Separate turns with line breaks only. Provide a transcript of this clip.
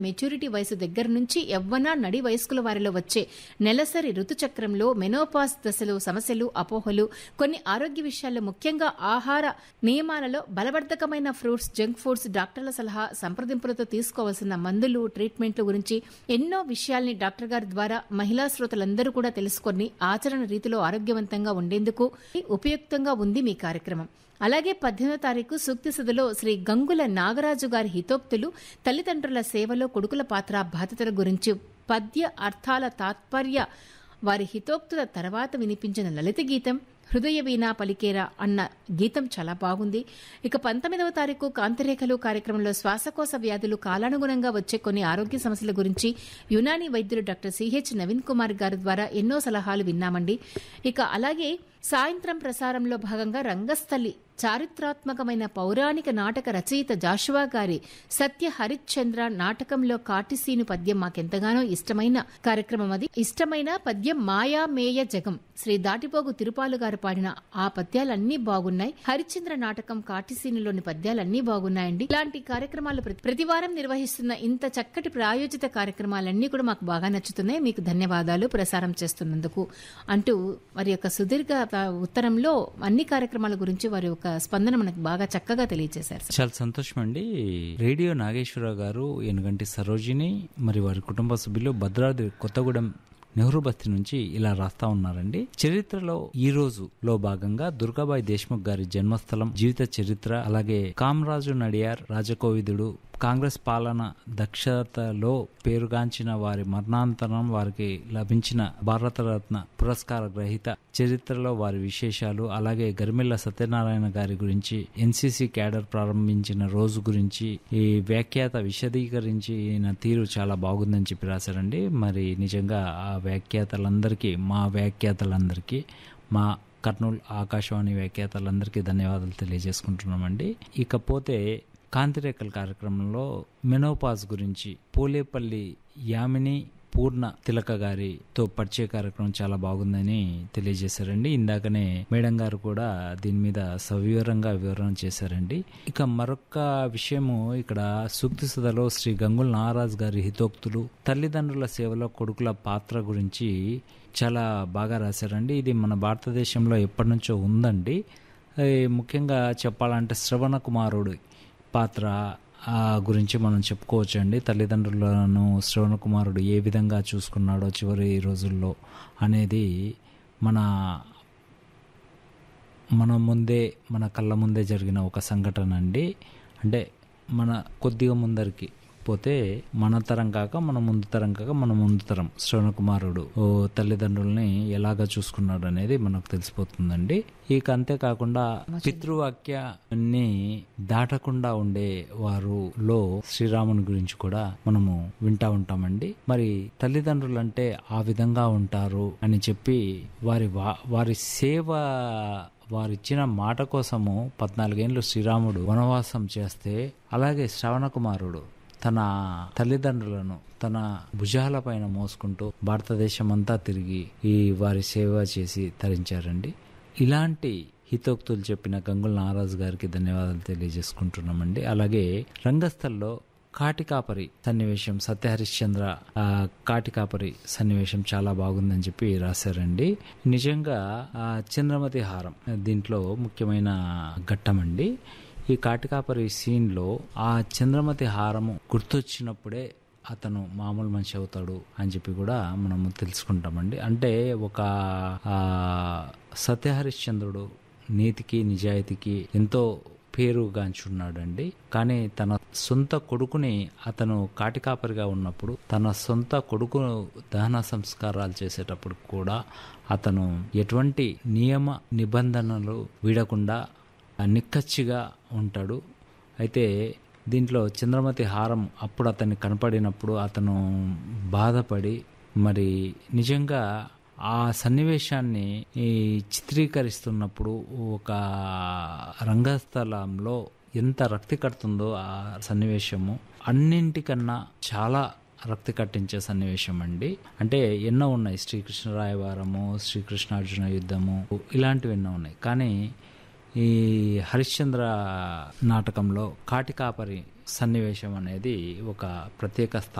Maturity వయసు దగ్గర నుంచి యవ్వన నడి వయస్కుల వారిలో వచ్చే నెలసరి ఋతుచక్రంలో మెనోపాస్ దశలో సమస్యలు అపోహలు కొన్ని ఆరోగ్య విషయాల్లో ముఖ్యంగా ఆహార నియమాలలో బలవర్ధకమైన ఫ్రూట్స్ జంక్ ఫుడ్స్ డాక్టర్ల సలహా సంప్రదింపులతో తీసుకోవాల్సిన మందులు ట్రీట్మెంట్ల గురించి ఎన్నో విషయాల్ని డాక్టర్ గారి ద్వారా మహిళా శ్రోతలందరూ కూడా తెలుసుకొని ఆచరణ రీతిలో ఆరోగ్యవంతంగా ఉండేందుకు ఉపయుక్తంగా ఉంది మీ కార్యక్రమం అలాగే పద్దెనిమిదో తారీఖు సూక్తి సదలో శ్రీ గంగుల నాగరాజు గారి హితోక్తులు తల్లిదండ్రుల సేవలో కొడుకుల పాత్ర బాధ్యతల గురించి పద్య అర్థాల తాత్పర్య వారి హితోక్తుల తర్వాత వినిపించిన లలిత గీతం హృదయ వీణా పలికేరా అన్న గీతం చాలా బాగుంది ఇక పంతొమ్మిదవ తారీఖు కాంతిరేఖలు కార్యక్రమంలో శ్వాసకోశ వ్యాధులు కాలానుగుణంగా వచ్చే కొన్ని ఆరోగ్య సమస్యల గురించి యునాని వైద్యులు డాక్టర్ సిహెచ్ నవీన్ కుమార్ గారి ద్వారా ఎన్నో సలహాలు విన్నామండి ఇక అలాగే సాయంత్రం ప్రసారంలో భాగంగా రంగస్థలి చారిత్రాత్మకమైన పౌరాణిక నాటక రచయిత జాషువా గారి సత్య హరిశ్చంద్ర నాటకంలో కాటిసీను పద్యం మాకెంతగానో ఇష్టమైన కార్యక్రమం అది ఇష్టమైన పద్యం మాయామేయ జగం శ్రీ దాటిపోగు తిరుపాలు గారు పాడిన ఆ పద్యాలన్నీ బాగున్నాయి హరిశ్చంద్ర నాటకం కాటిసీనులోని పద్యాలన్నీ బాగున్నాయండి ఇలాంటి కార్యక్రమాలు ప్రతి- ప్రతివారం నిర్వహిస్తున్న ఇంత చక్కటి ప్రాయోజిత కార్యక్రమాలన్నీ కూడా మాకు బాగా నచ్చుతున్నాయి మీకు ధన్యవాదాలు ప్రసారం చేస్తున్నందుకు అంటూ వారి యొక్క సుదీర్ఘ ఆ, ఉత్తరంలో అన్ని కార్యక్రమాల గురించి వారి యొక్క స్పందన మనకు బాగా చక్కగా తెలియజేశారు సార్.
చాలా సంతోషం అండి రేడియో నాగేశ్వరరావు గారు ఎనుగంటి సరోజిని మరి వారి కుటుంబ సభ్యులు భద్రాద్రి కొత్తగూడెం నెహ్రూ బస్తీ నుంచి ఇలా రాస్తా ఉన్నారండి చరిత్రలో ఈ రోజు లో భాగంగా దుర్గాబాయి దేశ్ముఖ్ గారి జన్మస్థలం జీవిత చరిత్ర అలాగే కామరాజు నడియార్ రాజకోవిదుడు కాంగ్రెస్ పాలన దక్షతలో పేరుగాంచిన వారి మరణాంతరం వారికి లభించిన భారతరత్న పురస్కార గ్రహీత చరిత్రలో వారి విశేషాలు అలాగే గరిమెల్ల సత్యనారాయణ గారి గురించి ఎన్సీసీ క్యాడర్ ప్రారంభించిన రోజు గురించి ఈ వ్యాఖ్యాత విశదీకరించిన తీరు చాలా బాగుందని చెప్పి రాశారండి మరి నిజంగా ఆ వ్యాఖ్యాతలందరికీ మా వ్యాఖ్యాతలందరికీ మా కర్నూలు ఆకాశవాణి వ్యాఖ్యాతలందరికీ ధన్యవాదాలు తెలియజేసుకుంటున్నామండి ఇకపోతే కాంతిరేఖల కార్యక్రమంలో మెనోపాజ్ గురించి పోలేపల్లి యామిని పూర్ణ తిలక గారితో పరిచయ కార్యక్రమం చాలా బాగుందని తెలియజేశారండి ఇందాకనే మేడం గారు కూడా దీని మీద సవివరంగా వివరణ చేశారండి ఇక మరొక విషయము ఇక్కడ సూక్తి సుధలో శ్రీ గంగుల నాగరాజు గారి హితోక్తులు తల్లిదండ్రుల సేవలో కొడుకుల పాత్ర గురించి చాలా బాగా రాశారండి ఇది మన భారతదేశంలో ఎప్పటి నుంచో ఉందండి అది ముఖ్యంగా చెప్పాలంటే శ్రవణ కుమారుడు పాత్ర ఆ గురించి మనం చెప్పుకోవచ్చు అండి తల్లిదండ్రులను శ్రవణ కుమారుడు ఏ విధంగా చూసుకున్నాడో చివరి రోజుల్లో అనేది మన మన ముందే మన కళ్ళ ముందే జరిగిన ఒక సంఘటన అండి అంటే మన కొద్దిగా ముందరికి పోతే మన తరం కాక మన ముందు తరం కాక మన ముందు తరం శ్రవణ కుమారుడు ఓ తల్లిదండ్రుల్ని ఎలాగ చూసుకున్నాడు అనేది మనకు తెలిసిపోతుందండి ఇక అంతేకాకుండా పితృవాక్యాన్ని దాటకుండా ఉండే వారు లో శ్రీరాముని గురించి కూడా మనము వింటా ఉంటామండి మరి తల్లిదండ్రులు అంటే ఆ విధంగా ఉంటారు అని చెప్పి వారి వా- వారి సేవ వారిచ్చిన మాట కోసము పద్నాలుగేండ్లు శ్రీరాముడు వనవాసం చేస్తే అలాగే శ్రవణ కుమారుడు తన తల్లిదండ్రులను తన భుజాల పైన మోసుకుంటూ భారతదేశం అంతా తిరిగి ఈ వారి సేవ చేసి తరించారండి ఇలాంటి హితోక్తులు చెప్పిన గంగుల నాగరాజు గారికి ధన్యవాదాలు తెలియజేసుకుంటున్నామండి అలాగే రంగస్థల్లో కాటికాపరి సన్నివేశం సత్యహరిశ్చంద్ర ఆ, కాటికాపరి సన్నివేశం చాలా బాగుందని చెప్పి రాశారండి నిజంగా ఆ చంద్రమతి హారం దీంట్లో ముఖ్యమైన ఘట్టం అండి ఈ కాటికాపరి సీన్ లో ఆ చంద్రమతి హారము గుర్తొచ్చినప్పుడే అతను మామూలు మనిషి అవుతాడు అని చెప్పి కూడా మనము తెలుసుకుంటామండి అంటే ఒక ఆ, సత్యహరిశ్చంద్రుడు నీతికి నిజాయితీకి ఎంతో పేరుగాంచున్నాడండి కానీ తన సొంత కొడుకుని అతను కాటికాపరిగా ఉన్నప్పుడు తన సొంత కొడుకు దహన సంస్కారాలు చేసేటప్పుడు కూడా అతను ఎటువంటి నియమ నిబంధనలు వీడకుండా నిక్కచ్చిగా ఉంటాడు అయితే దీంట్లో చంద్రమతి హారం అప్పుడు అతన్ని కనపడినప్పుడు అతను బాధపడి మరి నిజంగా ఆ సన్నివేశాన్ని ఈ చిత్రీకరిస్తున్నప్పుడు ఒక రంగస్థలంలో ఎంత రక్తి కడుతుందో ఆ సన్నివేశము అన్నింటికన్నా చాలా రక్తి కట్టించే సన్నివేశం అండి అంటే ఎన్నో ఉన్నాయి శ్రీకృష్ణరాయవారము శ్రీకృష్ణార్జున యుద్ధము ఇలాంటివి ఎన్నో ఉన్నాయి కానీ ఈ హరిశ్చంద్ర నాటకంలో కాటికాపరి సన్నివేశం అనేది ఒక ప్రత్యేక స్థానం